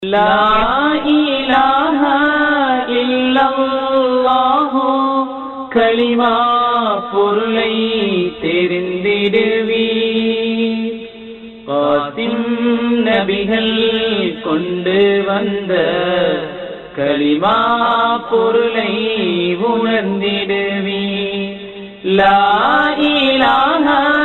لا إله إلا الله களிமா பொருளை தெரிந்திடுவி காசிம் நபிகள் கொண்டு வந்த களிமா பொருளை உணர்ந்திடுவி லா இலாஹ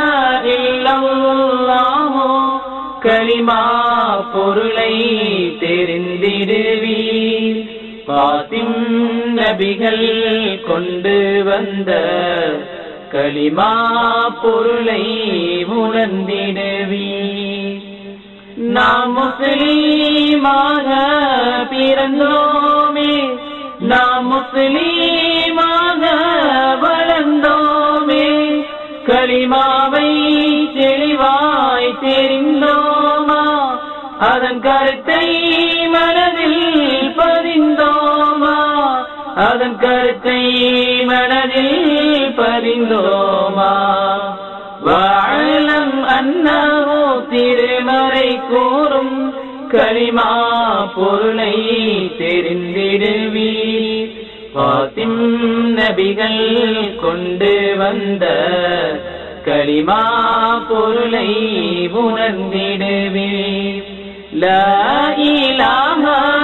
இல்லல்லாஹு களிமா பொருளை தெரிந்திடுவீர் பாத்திம் நபிகள் கொண்டு வந்த களிமா பொருளை உணர்ந்திடுவீர் நாம் முஸ்லீமாக பிறந்தோமே நாம் முஸ்லீமாக வளர்ந்தோமே களிமாவை தெளிவாய் தெரிந்தோமா அதன் கருத்தை மனதில் பதிந்தோமா அதன் கருத்தை மனதில் பதிந்தோமா வாழம் அன்னவோ திருமறை கூறும் களிமா பொருளை தெரிந்திடுவீர் பாத்திம் நபிகள் கொண்டு வந்த களிமா பொருளை உணர்ந்திடுவீர் லா இலாஹ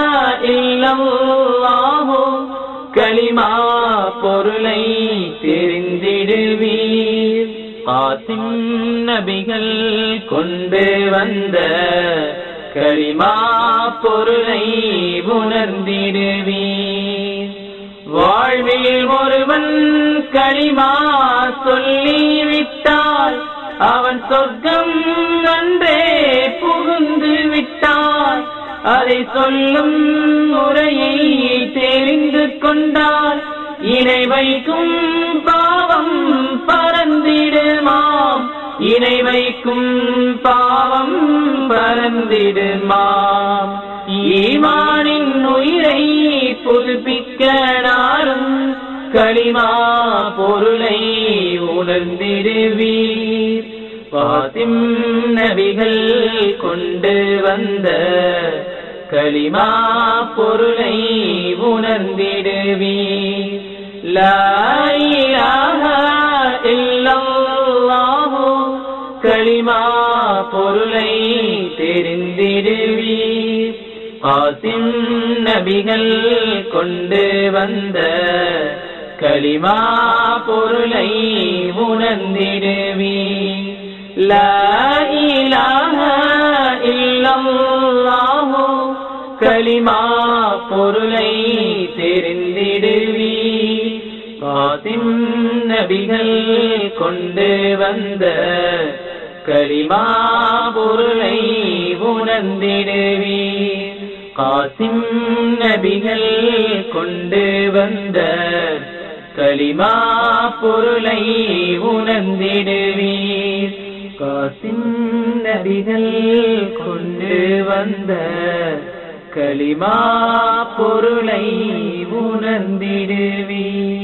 இல்லல்லாஹு களிமா பொருளை தெரிந்திடுவீர் காசிம் நபிகள் கொண்டு வந்த களிமா பொருளை உணர்ந்திடுவீர் வாழ்வில் ஒருவன் களிமா சொல்லிவிட்டால் அவன் சொர்க்கம் நன்றே புகுந்து விட்டால் அதை சொல்லும் முறையை தெரிந்து கொண்டால் இணை வைக்கும் பாவம் பறந்திடுமாம் இணை வைக்கும் பாவம் பறந்திடுமாம் ஈமானின் உயிரை புதுப்பிக்க நாளும் களிமா பொருளை உணர்ந்திடுவீர் பாத்திம் நபிகள் கொண்டு வந்த களிமா பொருளை உணர்ந்திடுவீர் லா இலாஹ இல்லல்லாஹு களிமா பொருளை தெரிந்திடுவீர் ஆசிம் நபிகள் கொண்டு வந்த களிமா பொருளை உணர்ந்திடுவீர் லா இலாஹ இல்லல்லாஹு களிமா பொருளை தெரிந்திடுவீர் காசிம் நபிகள் கொண்டு வந்த களிமா பொருளை உணர்ந்திடுவீர் காசிம் நபிகள் கொண்டு வந்த களிமா பொருளை உணர்ந்திடுவீர் காசிம் நபிகள் கொண்டு வந்த களிமா பொருளை உணர்ந்திடுவீர்